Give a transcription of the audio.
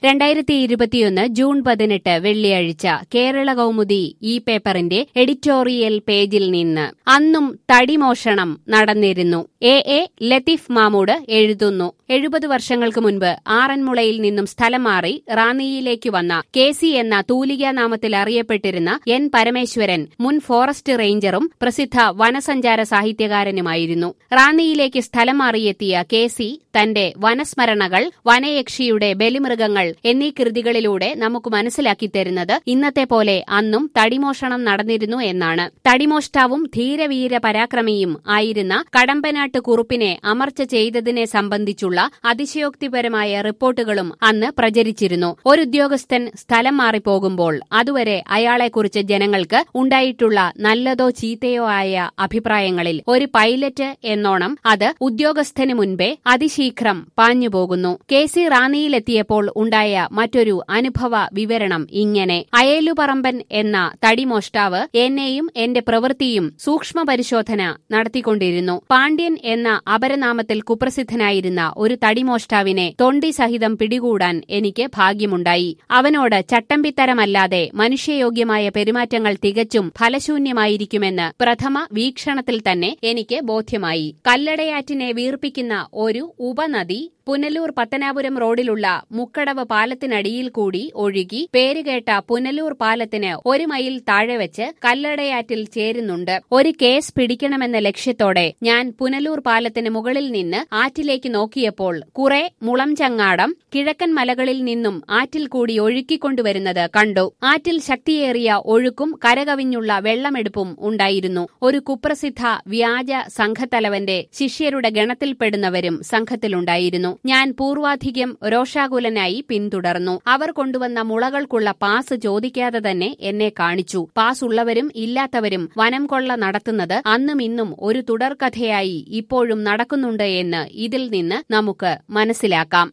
രണ്ടായിരത്തി ഇരുപത്തിയൊന്ന് ജൂൺ പതിനെട്ട് വെള്ളിയാഴ്ച കേരള കൗമുദി ഈ പേപ്പറിന്റെ എഡിറ്റോറിയൽ പേജിൽ നിന്ന് അന്നും തടിമോഷണം നടന്നിരുന്നു എ എ ലത്തീഫ് മാമൂട് എഴുതുന്നു എഴുപത് വർഷങ്ങൾക്ക് മുൻപ് ആറന്മുളയിൽ നിന്നും സ്ഥലം മാറി റാന്നിയിലേക്ക് വന്ന കെ സി എന്ന തൂലികാ നാമത്തിൽ അറിയപ്പെട്ടിരുന്ന എൻ പരമേശ്വരൻ മുൻ ഫോറസ്റ്റ് റേഞ്ചറും പ്രസിദ്ധ വനസഞ്ചാര സാഹിത്യകാരനുമായിരുന്നു റാന്നിയിലേക്ക് സ്ഥലം മാറിയെത്തിയ കെ സി തന്റെ വനസ്മരണകൾ വനയക്ഷിയുടെ ബലിമൃഗങ്ങൾ എന്നീ കൃതികളിലൂടെ നമുക്ക് മനസ്സിലാക്കി തരുന്നത് ഇന്നത്തെ പോലെ അന്നും തടിമോഷണം നടന്നിരുന്നു എന്നാണ് തടിമോഷ്ടാവും ധീരവീര പരാക്രമിയും ആയിരുന്ന കടമ്പനാട്ട് കുറുപ്പിനെ അമർച്ച ചെയ്തതിനെ സംബന്ധിച്ചുള്ള അതിശയോക്തിപരമായ റിപ്പോർട്ടുകളും അന്ന് പ്രചരിച്ചിരുന്നു ഒരു ഉദ്യോഗസ്ഥൻ സ്ഥലം മാറിപ്പോകുമ്പോൾ അതുവരെ അയാളെക്കുറിച്ച് ജനങ്ങൾക്ക് ഉണ്ടായിട്ടുള്ള നല്ലതോ ചീത്തയോ ആയ അഭിപ്രായങ്ങളിൽ ഒരു പൈലറ്റ് എന്നോണം അത് ഉദ്യോഗസ്ഥന് മുൻപേ അതിശീഘ്രം പാഞ്ഞുപോകുന്നു കെ സി റാന്നിയിലെത്തിയപ്പോൾ ഉണ്ടായ മറ്റൊരു അനുഭവ വിവരണം ഇങ്ങനെ അയേലുപറമ്പൻ എന്ന തടിമോഷ്ടാവ് എന്നെയും എന്റെ പ്രവൃത്തിയും സൂക്ഷ്മ പരിശോധന നടത്തിക്കൊണ്ടിരുന്നു പാണ്ഡ്യൻ എന്ന അപരനാമത്തിൽ കുപ്രസിദ്ധനായിരുന്ന ഒരു തടിമോഷ്ടാവിനെ തൊണ്ടി സഹിതം പിടികൂടാൻ എനിക്ക് ഭാഗ്യമുണ്ടായി അവനോട് ചട്ടമ്പിത്തരമല്ലാതെ മനുഷ്യയോഗ്യമായ പെരുമാറ്റങ്ങൾ തികച്ചും ഫലശൂന്യമായിരിക്കുമെന്ന് പ്രഥമ വീക്ഷണത്തിൽ തന്നെ എനിക്ക് ബോധ്യമായി കല്ലടയാറ്റിനെ വീർപ്പിക്കുന്ന ഒരു ഉപനദി പുനലൂർ പത്തനാപുരം റോഡിലുള്ള മുക്കടവ് പാലത്തിനടിയിൽ കൂടി ഒഴുകി പേരുകേട്ട പുനലൂർ പാലത്തിന് ഒരു മൈൽ താഴെ വെച്ച് കല്ലടയാറ്റിൽ ചേരുന്നുണ്ട് ഒരു കേസ് പിടിക്കണമെന്ന ലക്ഷ്യത്തോടെ ഞാൻ പുനലൂർ പാലത്തിന് മുകളിൽ നിന്ന് ആറ്റിലേക്ക് നോക്കിയപ്പോൾ കുറെ മുളംചങ്ങാടം കിഴക്കൻ മലകളിൽ നിന്നും ആറ്റിൽ കൂടി ഒഴുക്കിക്കൊണ്ടുവരുന്നത് കണ്ടു ആറ്റിൽ ശക്തിയേറിയ ഒഴുക്കും കരകവിഞ്ഞുള്ള വെള്ളമെടുപ്പും ഉണ്ടായിരുന്നു ഒരു കുപ്രസിദ്ധ വ്യാജ സംഘത്തലവന്റെ ശിഷ്യരുടെ ഗണത്തിൽപ്പെടുന്നവരും സംഘത്തിലുണ്ടായിരുന്നു ഞാൻ പൂർവാധികം രോഷാകുലനായി പിന്തുടർന്നു അവർ കൊണ്ടുവന്ന മുളകൾക്കുള്ള പാസ് ചോദിക്കാതെ തന്നെ എന്നെ കാണിച്ചു പാസ് ഉള്ളവരും ഇല്ലാത്തവരും വനം കൊള്ള നടത്തുന്നത് അന്നും ഇന്നും ഒരു തുടർക്കഥയായി ഇപ്പോഴും നടക്കുന്നുണ്ട് എന്ന് ഇതിൽ നിന്ന് നമുക്ക് മനസ്സിലാക്കാം